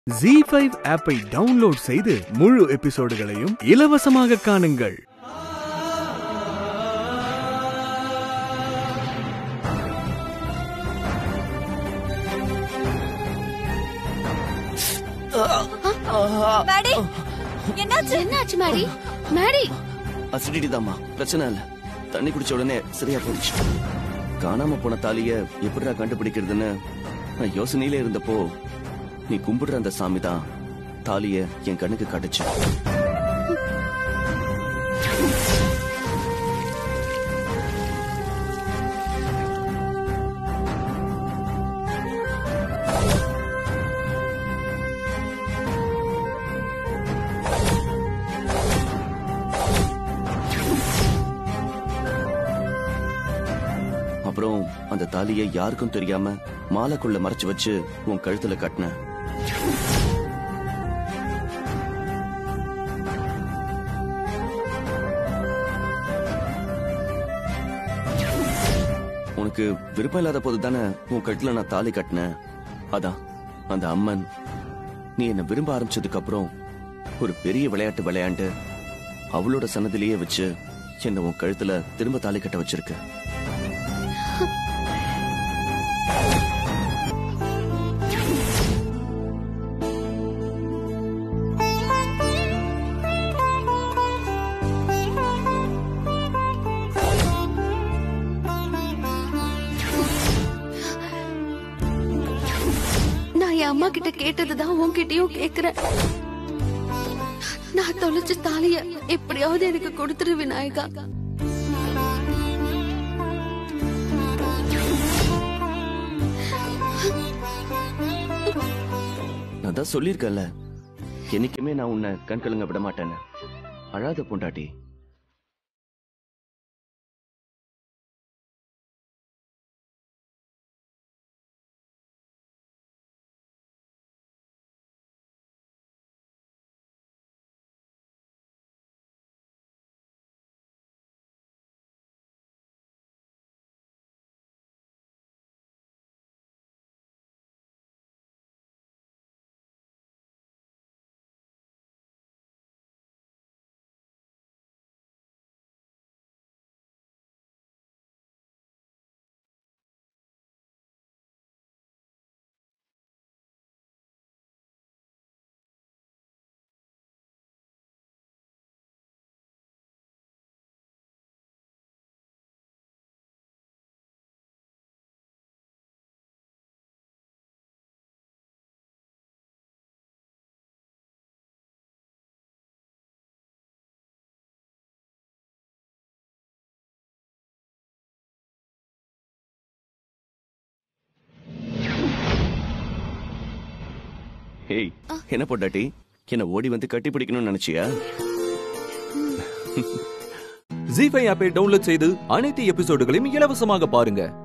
G five ஆப்பை download செய்து முழு எபிசோடுகளையும் இலவசமாக காணுங்கள் மேடி என்னாச்சு என்னாச்சு மேரி மேரி அசிடிட்டி தாம்மா பிரச்சனை இல்ல தண்ணி குடிச்ச உடனே சரியா போயிடுச்சு காணாம போன தாலிய எப்படிடா கண்டுபிடிக்கிறதுன்னு நான் யோசனையில இருந்தப்போ நீ கும்பிடுற அந்த சாமி தான் தாலிய என் கண்ணுக்கு காட்டுச்சு அப்புறம் அந்த தாலியை யாருக்கும் தெரியாம மாலைக்குள்ள மறைச்சு வச்சு உன் கழுத்துல கட்டினேன் உனக்கு விருப்பம் இல்லாத போது தானே உன் கழுத்துல நான் தாலி கட்டினேன் அதான் அந்த அம்மன் நீ என்ன விரும்ப ஆரம்பிச்சதுக்கு அப்புறம் ஒரு பெரிய விளையாட்டு விளையாண்டு அவளோட சன்னதிலேயே வச்சு என்ன உன் கழுத்துல திரும்ப தாலி கட்ட வச்சிருக்க நான் என் அம்மா கிட்ட கேட்டதுதான் உன்கிட்டயும் கேக்குறேன் நான் தொலைச்ச தாலிய எப்படியாவது எனக்கு கொடுத்துரு விநாயகா நான் தான் சொல்லியிருக்கேன்ல என்னைக்குமே நான் உன்னை கண் கலங்க விட மாட்டேன்னு அழாத பொண்டாட்டி ஹேய் என்ன பொண்டாட்டி என்ன ஓடி வந்து கட்டி பிடிக்கணும்னு நினைச்சியா ஜி ஃபைவ் ஆப்பை டவுன்லோட் செய்து அனைத்து எபிசோடுகளையும் இலவசமாக பாருங்க